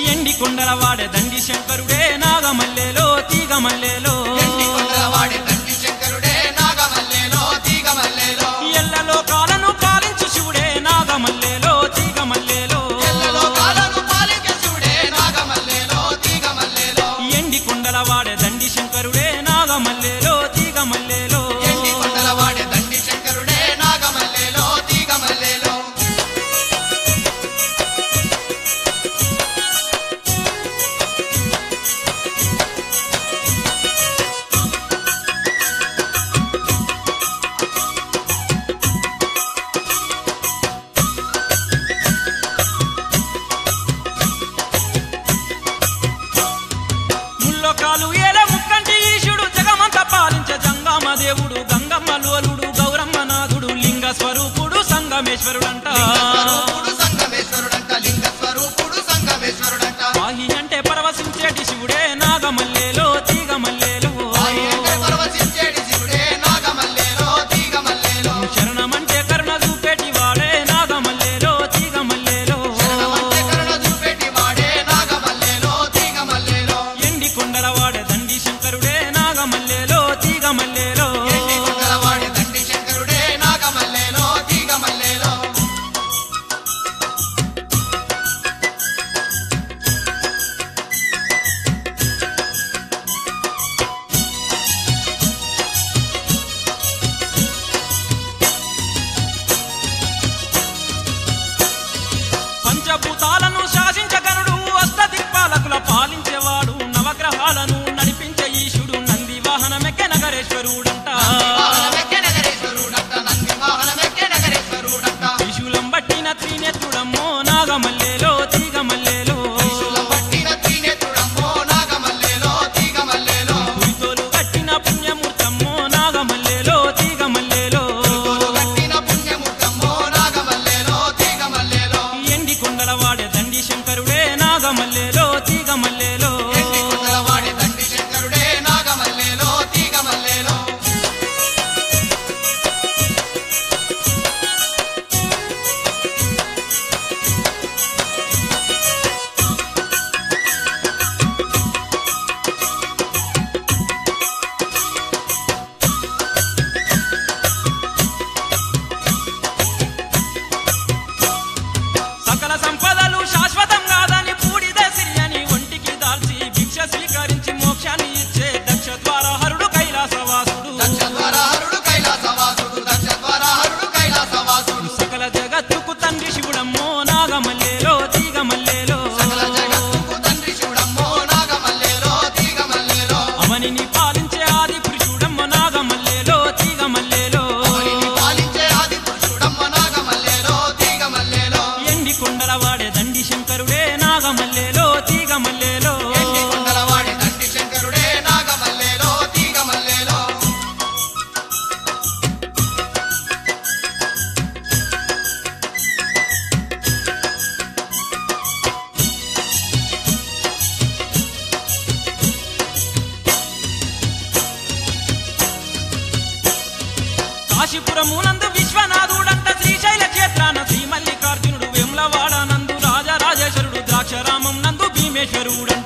ఎండి కొండల వాడే దండి శంకరుడే నాగమల్లెలో తీగమల్లెలో ఎండి కొండలవాడి తండ్రి శంకరుడే నాగమల్లేలో తీగమల్లేలో ఎల్ల లోకాలను పాలించు శివుడే నాగమల్లెలో తీగమల్లెలో ఎల్లలో కాలను పాలించే శివుడే నాగమల్లేలో తీగమల్లేలో ఎండి కొండల వాడే దండి శంకరుడే నాగమల్లెలో తీగమల్లెలో ఎండి కొండలవాడి తండ్రి శంకరుడే నాగమల్లేలో తీగమల్లేలో ముల్లోకాలు ఏల ముక్కంటి ఈశుడు జగమంత పాలించే జంగమ దేవుడు గంగమ్మ లోలుడు గౌరమ్మ నాథుడు లింగ స్వరూపుడు సంగమేశ్వరుడంట స్వరూపుడు సంగమేశ్వరుడంట లింగ స్వరూపుడు సంగమేశ్వరుడంట వాహి అంటే పరవశించేటి శివుడే నాగమల్లేలో తీగమల్లేలో వాయి అంటే పరవశించేటి శివుడే నాగమల్లేలో తీగమల్లేలో శరణమంటే కరుణ చూపేటి వాడే నాగమల్లేలో తీగమల్లేలో శరణమంటే కరుణ చూపేటి వాడే నాగమల్లేలో తీగమల్లేలో ఎండి కొండల వాడే దండి శంకరుడే నాగమల్లేలో తీగమల్లేలో ఎండి కొండలవాడి తండ్రి శంకరుడే నాగమల్లేలో తీగమల్లేలో పంచభూతాలను శాసించగనుడు అష్టదిక్పాలకుల పాలించేవాడు నవగ్రహాలను నడిపించే ఈశుడు నంది వాహనమెక్కె నగరేశ్వరుడంట వాహనమెక్కే నగరేశ్వరుడంట నంది వాహనమెక్కే నగరేశ్వరుడంట త్రిశూలం బట్టిన త్రినేత్రుడమ్మో నాగమల్లేలో తీగమల్లేలో త్రిశూలం పట్టిన త్రినేత్రుడమ్మో నాగమల్లేలో తీగమల్లేలో పురితోలు కట్టిన పుణ్యమూర్తమ్మో నాగమల్లేలో తీగమల్లేలో తోలు కట్టిన పుణ్యముఖమ్మో నాగమల్లేలో తీగమల్లేలో ఎండి కొండల వాడే దండి శంకరుడే నాగమల్లేలో తీగమల్లేలో ఎండి కొండలవాడి తండ్రి శంకరుడే నాగమల్లేలో తీగమల్లేలో సకల సంపదలు శాశ్వతం కాదని పూడిద సిరియని ఒంటికి దాల్చి భిక్ష స్వీకరించి మోక్షాన్ని ఇచ్చే దక్ష ద్వారహరుడు కైలాసవాసుడు దక్ష ద్వారహరుడు కైలాసవాసుడు దక్ష ద్వారహరుడు కైలాసవాసుడు సకల జగత్తుకు తండ్రి శివుడమ్మో నాగమల్లేలో తీగమల్లేలో సకల జగత్తుకు తండ్రి శివుడమ్మో నాగమల్లేలో తీగమల్లేలో అవనిని పాలించే ఆది పురుషుడమ్మో నాగమల్లేలో తీగమల్లేలో అవనిని పాలించే ఆది పురుషుడమ్మ నాగమల్లేలో తీగమల్లేలో ఎండి కొండల వాడే దండి శంకరుడే నాగమల్లేలో తీగమల్లేలో ఎండి కొండలవాడి తండ్రి శంకరుడే నాగమల్లేలో తీగమల్లేలో కాశీపురమునందు విశ్వనాథుడంట శ్రీశైల క్షేత్రాన శ్రీ మల్లికార్జునుడు వేములవాడ నందు రాజరాజేశ్వరుడు ద్రాక్షరామం నందు భీమేశ్వరుడు